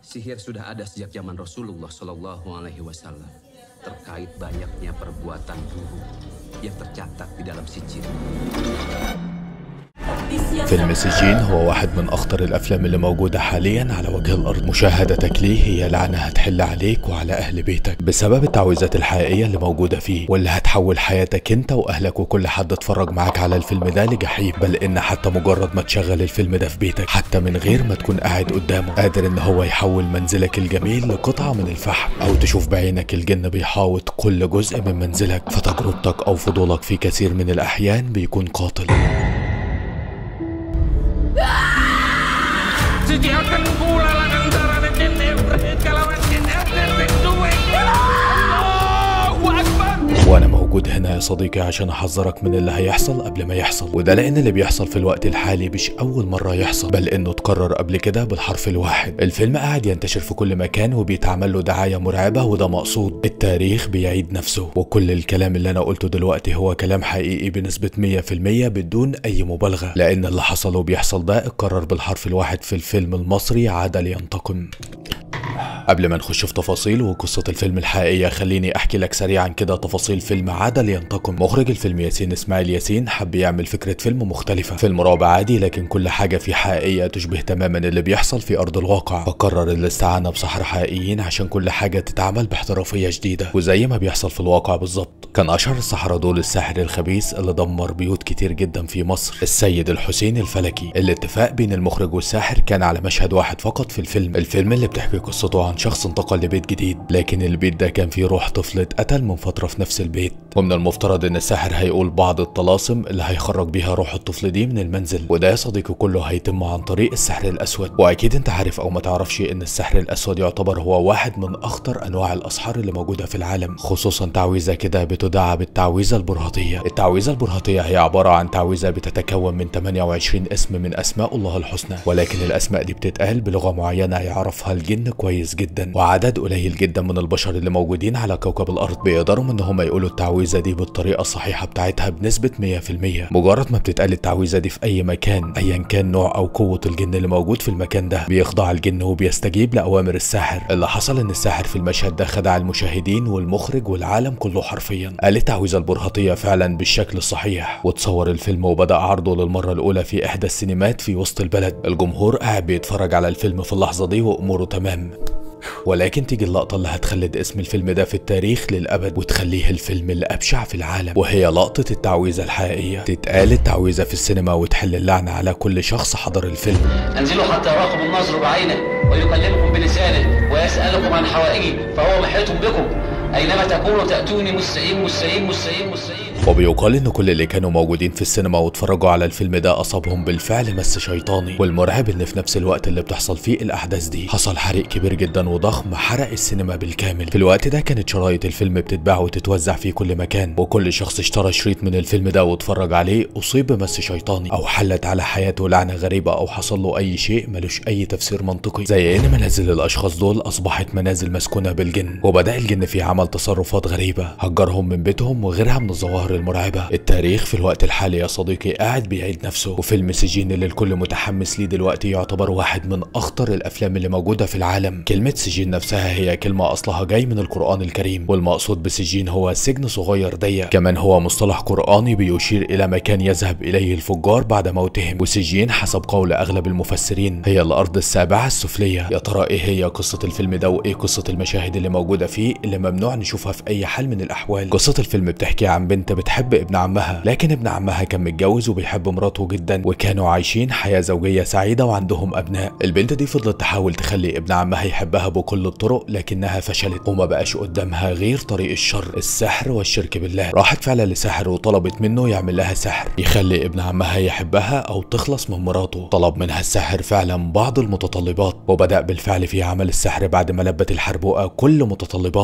Sihir sudah ada sejak zaman Rasulullah Shallallahu Alaihi Wasallam terkait banyaknya perbuatan buruk yang tercatat di dalam sijil. فيلم سجين هو واحد من أخطر الأفلام اللي موجودة حاليا على وجه الأرض مشاهدتك ليه هي لعنة هتحل عليك وعلى أهل بيتك بسبب التعويذات الحقيقية اللي موجودة فيه واللي هتحول حياتك أنت وأهلك وكل حد اتفرج معاك على الفيلم ده لجحيم بل إن حتى مجرد ما تشغل الفيلم ده في بيتك حتى من غير ما تكون قاعد قدامه قادر إن هو يحول منزلك الجميل لقطعة من الفحم أو تشوف بعينك الجن بيحاوط كل جزء من منزلك فتجربتك أو فضولك في كثير من الأحيان بيكون قاتل Sediakan pula lengan darah jin ibrit kalawan jin ibrit duit. Allahu Akbar. وانا موجود هنا يا صديقي عشان احذرك من اللي هيحصل قبل ما يحصل وده لان اللي بيحصل في الوقت الحالي مش اول مره يحصل بل انه اتكرر قبل كده بالحرف الواحد الفيلم قاعد ينتشر في كل مكان وبيتعمل له دعايه مرعبه وده مقصود التاريخ بيعيد نفسه وكل الكلام اللي انا قلته دلوقتي هو كلام حقيقي بنسبه 100% بدون اي مبالغه لان اللي حصل وبيحصل ده اتكرر بالحرف الواحد في الفيلم المصري عدل ينتقم قبل ما نخش في تفاصيل وقصة الفيلم الحقيقية خليني أحكي لك سريعا كده تفاصيل فيلم عدل ينتقم مخرج الفيلم ياسين إسماعيل ياسين حب يعمل فكرة فيلم مختلفة فيلم رعب عادي لكن كل حاجة فيه حقيقية تشبه تماما اللي بيحصل في أرض الواقع فقرر الاستعانة بسحرة حقيقيين عشان كل حاجة تتعمل باحترافية شديدة وزي ما بيحصل في الواقع بالظبط كان أشهر السحرة دول الساحر الخبيث اللي دمر بيوت كتير جدا في مصر السيد الحسين الفلكي الاتفاق بين المخرج والساحر كان على مشهد واحد فقط في الفيلم الفيلم اللي بتحكي قصته عن شخص انتقل لبيت جديد لكن البيت ده كان فيه روح طفل اتقتل من فترة في نفس البيت ومن المفترض ان الساحر هيقول بعض الطلاسم اللي هيخرج بيها روح الطفل دي من المنزل وده يا صديقي كله هيتم عن طريق السحر الاسود واكيد انت عارف او ما تعرفش ان السحر الاسود يعتبر هو واحد من اخطر انواع الاسحار اللي موجودة في العالم خصوصا تعويذة كده بتدعى بالتعويذة البرهطية التعويذة البرهطية هي عبارة عن تعويذة بتتكون من 28 اسم من اسماء الله الحسنى ولكن الاسماء دي بتتقال بلغة معينة يعرفها الجن كويس جدا وعدد قليل جدا من البشر اللي موجودين على كوكب الارض بيقدروا ان هم يقولوا التعويذه دي بالطريقه الصحيحه بتاعتها بنسبه 100% مجرد ما بتتقال التعويذه دي في اي مكان ايا كان نوع او قوه الجن اللي موجود في المكان ده بيخضع الجن وبيستجيب لاوامر الساحر اللي حصل ان الساحر في المشهد ده خدع المشاهدين والمخرج والعالم كله حرفيا قال التعويذه البرهطيه فعلا بالشكل الصحيح وتصور الفيلم وبدا عرضه للمره الاولى في احدى السينمات في وسط البلد الجمهور قاعد بيتفرج على الفيلم في اللحظه دي واموره تمام ولكن تيجي اللقطة اللي هتخلد اسم الفيلم ده في التاريخ للأبد وتخليه الفيلم الأبشع في العالم وهي لقطة التعويذة الحقيقية تتقال التعويذة في السينما وتحل اللعنة على كل شخص حضر الفيلم انزلوا حتى يراكم النظر بعينه ويكلمكم بلسانه ويسألكم عن حوائجه فهو محيط بكم أينما تكونوا تأتوني مسرعين مسرعين مسرعين مسرعين وبيقال ان كل اللي كانوا موجودين في السينما واتفرجوا على الفيلم ده اصابهم بالفعل مس شيطاني والمرعب ان في نفس الوقت اللي بتحصل فيه الاحداث دي حصل حريق كبير جدا وضخم حرق السينما بالكامل في الوقت ده كانت شرايط الفيلم بتتباع وتتوزع في كل مكان وكل شخص اشترى شريط من الفيلم ده واتفرج عليه اصيب بمس شيطاني او حلت على حياته لعنه غريبه او حصل له اي شيء ملوش اي تفسير منطقي زي ان منازل الاشخاص دول اصبحت منازل مسكونه بالجن وبدا الجن في عمل تصرفات غريبه هجرهم من بيتهم وغيرها من الظواهر المرعبه التاريخ في الوقت الحالي يا صديقي قاعد بيعيد نفسه وفيلم سجين اللي الكل متحمس ليه دلوقتي يعتبر واحد من اخطر الافلام اللي موجوده في العالم كلمه سجين نفسها هي كلمه اصلها جاي من القران الكريم والمقصود بسجين هو سجن صغير ضيق كمان هو مصطلح قراني بيشير الى مكان يذهب اليه الفجار بعد موتهم وسجين حسب قول اغلب المفسرين هي الارض السابعه السفليه يا ترى ايه هي قصه الفيلم ده وايه قصه المشاهد اللي موجوده فيه اللي ممنوع نشوفها في اي حال من الاحوال قصه الفيلم بتحكي عن بنت بتحب ابن عمها لكن ابن عمها كان متجوز وبيحب مراته جدا وكانوا عايشين حياه زوجيه سعيده وعندهم ابناء البنت دي فضلت تحاول تخلي ابن عمها يحبها بكل الطرق لكنها فشلت وما بقاش قدامها غير طريق الشر السحر والشرك بالله راحت فعلا لساحر وطلبت منه يعمل لها سحر يخلي ابن عمها يحبها او تخلص من مراته طلب منها الساحر فعلا بعض المتطلبات وبدا بالفعل في عمل السحر بعد ما لبت الحربوقه كل متطلباته نتيجه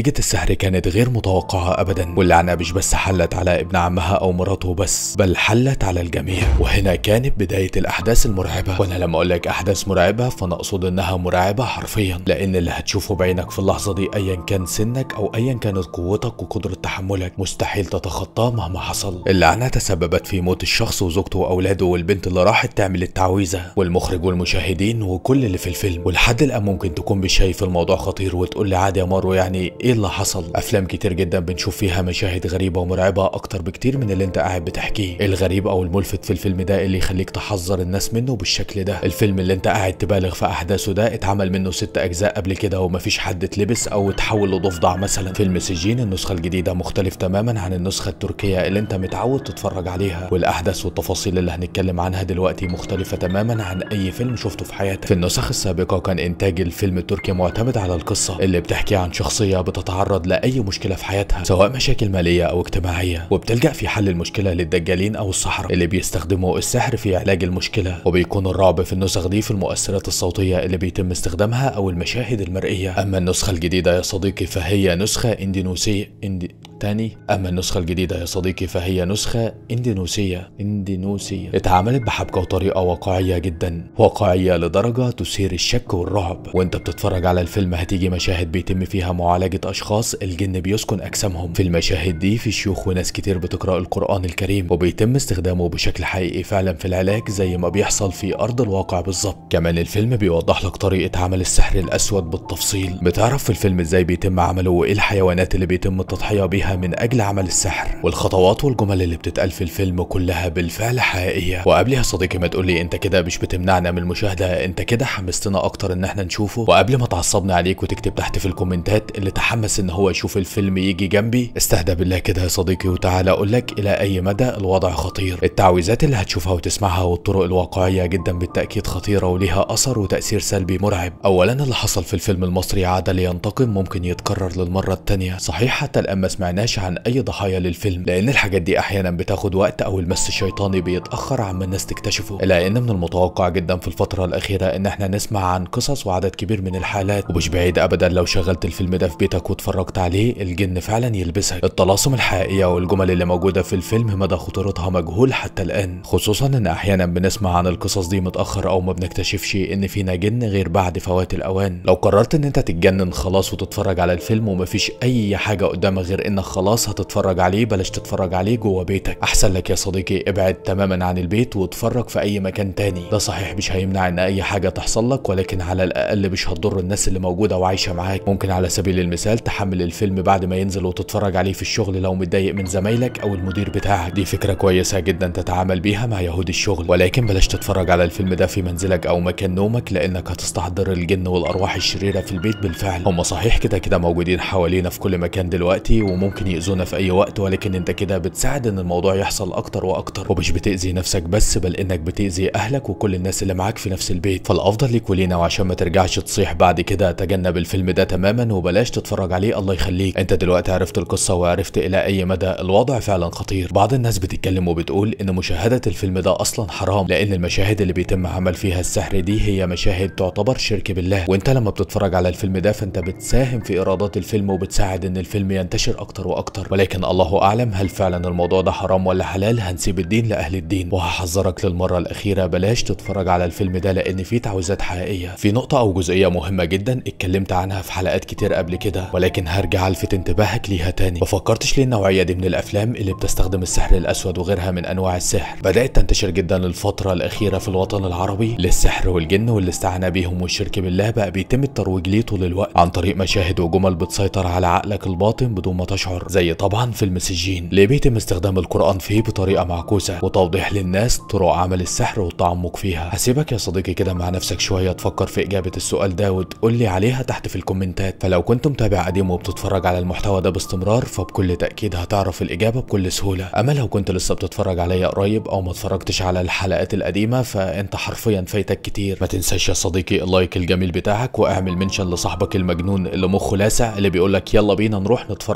نتيجة السحر كانت غير متوقعة ابدا واللعنة مش بس حلت على ابن عمها او مراته بس بل حلت على الجميع وهنا كانت بداية الاحداث المرعبة وانا لما اقول لك احداث مرعبة فانا اقصد انها مرعبة حرفيا لان اللي هتشوفه بعينك في اللحظة دي ايا كان سنك او ايا كانت قوتك وقدرة تحملك مستحيل تتخطاه مهما حصل اللعنة تسببت في موت الشخص وزوجته واولاده والبنت اللي راحت تعمل التعويذة والمخرج والمشاهدين وكل اللي في الفيلم ولحد الان ممكن تكون مش شايف الموضوع خطير وتقول لي عادي يا مارو يعني ايه اللي حصل افلام كتير جدا بنشوف فيها مشاهد غريبة ومرعبة اكتر بكتير من اللي انت قاعد بتحكيه الغريب او الملفت في الفيلم ده اللي يخليك تحذر الناس منه بالشكل ده الفيلم اللي انت قاعد تبالغ في احداثه ده اتعمل منه ست اجزاء قبل كده ومفيش حد اتلبس او اتحول لضفدع مثلا فيلم سجين النسخة الجديدة مختلف تماما عن النسخة التركية اللي انت متعود تتفرج عليها والاحداث والتفاصيل اللي هنتكلم عنها دلوقتي مختلفة تماما عن اي فيلم شفته في حياتك في النسخ السابقة كان انتاج الفيلم التركي معتمد على القصة اللي بتحكي عن شخصية بتتعرض لاي مشكلة في حياتها سواء مشاكل مالية او اجتماعية وبتلجأ في حل المشكلة للدجالين او السحرة اللي بيستخدموا السحر في علاج المشكلة وبيكون الرعب في النسخ دي في المؤثرات الصوتية اللي بيتم استخدامها او المشاهد المرئية اما النسخة الجديدة يا صديقي فهي نسخة اندونيسية اندي... تاني اما النسخة الجديدة يا صديقي فهي نسخة اندونيسية اندونيسية اتعملت بحبكة وطريقة واقعية جدا واقعية لدرجة تثير الشك والرعب وانت بتتفرج على الفيلم هتيجي مشاهد بيتم فيها معالجة اشخاص الجن بيسكن اجسامهم في المشاهد دي في شيوخ وناس كتير بتقرأ القرآن الكريم وبيتم استخدامه بشكل حقيقي فعلا في العلاج زي ما بيحصل في ارض الواقع بالظبط كمان الفيلم بيوضح لك طريقة عمل السحر الاسود بالتفصيل بتعرف في الفيلم ازاي بيتم عمله وايه الحيوانات اللي بيتم التضحية بيها من اجل عمل السحر والخطوات والجمل اللي بتتقال في الفيلم كلها بالفعل حقيقية وقبل يا صديقي ما تقولي انت كده مش بتمنعنا من المشاهدة انت كده حمستنا اكتر ان احنا نشوفه وقبل ما تعصبني عليك وتكتب تحت في الكومنتات اللي تحمس ان هو يشوف الفيلم يجي جنبي استهدى بالله كده يا صديقي وتعالى اقول لك الى اي مدى الوضع خطير التعويذات اللي هتشوفها وتسمعها والطرق الواقعية جدا بالتأكيد خطيرة وليها اثر وتأثير سلبي مرعب اولا اللي حصل في الفيلم المصري عاد لينتقم ممكن يتكرر للمرة التانية صحيح حتى الان ما سمعناش عن اي ضحايا للفيلم لان الحاجات دي احيانا بتاخد وقت او المس الشيطاني بيتاخر عما الناس تكتشفه الا ان من المتوقع جدا في الفتره الاخيره ان احنا نسمع عن قصص وعدد كبير من الحالات ومش بعيد ابدا لو شغلت الفيلم ده في بيتك واتفرجت عليه الجن فعلا يلبسك الطلاسم الحقيقيه والجمل اللي موجوده في الفيلم مدى خطورتها مجهول حتى الان خصوصا ان احيانا بنسمع عن القصص دي متاخر او ما بنكتشفش ان فينا جن غير بعد فوات الاوان لو قررت ان انت تتجنن خلاص وتتفرج على الفيلم ومفيش اي حاجه قدامك غير انك خلاص هتتفرج عليه بلاش تتفرج عليه جوه بيتك احسن لك يا صديقي ابعد تماما عن البيت واتفرج في اي مكان تاني ده صحيح مش هيمنع ان اي حاجه تحصل لك ولكن على الاقل مش هتضر الناس اللي موجوده وعايشه معاك ممكن على سبيل المثال تحمل الفيلم بعد ما ينزل وتتفرج عليه في الشغل لو متضايق من زمايلك او المدير بتاعك دي فكره كويسه جدا تتعامل بيها مع يهود الشغل ولكن بلاش تتفرج على الفيلم ده في منزلك او مكان نومك لانك هتستحضر الجن والارواح الشريره في البيت بالفعل هم صحيح كده كده موجودين حوالينا في كل مكان دلوقتي وممكن يأذونا في اي وقت ولكن انت كده بتساعد ان الموضوع يحصل اكتر واكتر ومش بتأذي نفسك بس بل انك بتأذي اهلك وكل الناس اللي معاك في نفس البيت فالافضل ليك ولينا وعشان ما ترجعش تصيح بعد كده تجنب الفيلم ده تماما وبلاش تتفرج عليه الله يخليك انت دلوقتي عرفت القصه وعرفت الى اي مدى الوضع فعلا خطير بعض الناس بتتكلم وبتقول ان مشاهده الفيلم ده اصلا حرام لان المشاهد اللي بيتم عمل فيها السحر دي هي مشاهد تعتبر شرك بالله وانت لما بتتفرج على الفيلم ده فانت بتساهم في ايرادات الفيلم وبتساعد ان الفيلم ينتشر اكتر واكتر ولكن الله اعلم هل فعلا الموضوع ده حرام ولا حلال هنسيب الدين لاهل الدين وهحذرك للمره الاخيره بلاش تتفرج على الفيلم ده لان فيه تعويذات حقيقيه في نقطه او جزئيه مهمه جدا اتكلمت عنها في حلقات كتير قبل كده ولكن هرجع الفت انتباهك ليها تاني ما فكرتش ليه النوعيه دي من الافلام اللي بتستخدم السحر الاسود وغيرها من انواع السحر بدات تنتشر جدا الفتره الاخيره في الوطن العربي للسحر والجن والاستعانه بيهم والشرك بالله بقى بيتم الترويج ليه طول الوقت عن طريق مشاهد وجمل بتسيطر على عقلك الباطن بدون ما تشعر زي طبعا فيلم سجين ليه بيتم استخدام القران فيه بطريقه معكوسه وتوضيح للناس طرق عمل السحر والتعمق فيها هسيبك يا صديقي كده مع نفسك شويه تفكر في اجابه السؤال ده وتقول لي عليها تحت في الكومنتات فلو كنت متابع قديم وبتتفرج على المحتوى ده باستمرار فبكل تاكيد هتعرف الاجابه بكل سهوله اما لو كنت لسه بتتفرج عليا قريب او ما اتفرجتش على الحلقات القديمه فانت حرفيا فايتك كتير ما تنساش يا صديقي اللايك الجميل بتاعك واعمل منشن لصاحبك المجنون اللي مخه لاسع اللي بيقول لك يلا بينا نروح نتفرج على الفيلم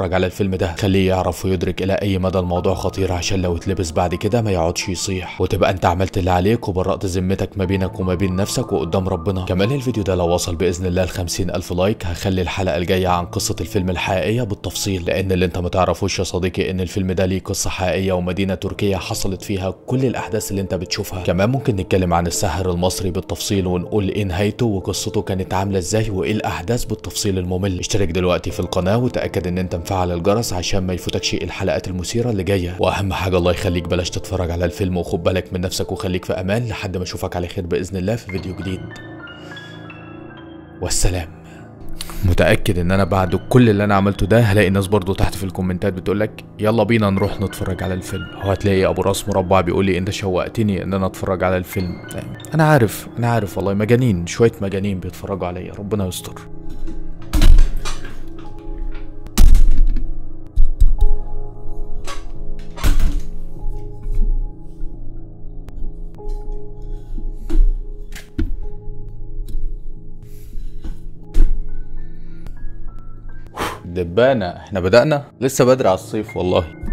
الفيلم ده خليه يعرف ويدرك الى اي مدى الموضوع خطير عشان لو اتلبس بعد كده ما يقعدش يصيح وتبقى انت عملت اللي عليك وبرأت ذمتك ما بينك وما بين نفسك وقدام ربنا كمان الفيديو ده لو وصل باذن الله ل 50 الف لايك هخلي الحلقه الجايه عن قصه الفيلم الحقيقيه بالتفصيل لان اللي انت ما تعرفوش يا صديقي ان الفيلم ده ليه قصه حقيقيه ومدينه تركيه حصلت فيها كل الاحداث اللي انت بتشوفها كمان ممكن نتكلم عن الساحر المصري بالتفصيل ونقول ايه نهايته وقصته كانت عامله ازاي وايه الاحداث بالتفصيل الممل اشترك دلوقتي في القناه وتاكد ان انت مفعل الجرس عشان ما يفوتكش الحلقات المثيره اللي جايه واهم حاجه الله يخليك بلاش تتفرج على الفيلم وخد بالك من نفسك وخليك في امان لحد ما اشوفك على خير باذن الله في فيديو جديد والسلام متأكد ان انا بعد كل اللي انا عملته ده هلاقي ناس برضو تحت في الكومنتات بتقولك يلا بينا نروح نتفرج على الفيلم وهتلاقي ابو راس مربع بيقول لي انت شوقتني ان انا اتفرج على الفيلم انا عارف انا عارف والله مجانين شوية مجانين بيتفرجوا عليا ربنا يستر دبانة احنا بدأنا لسه بدري على الصيف والله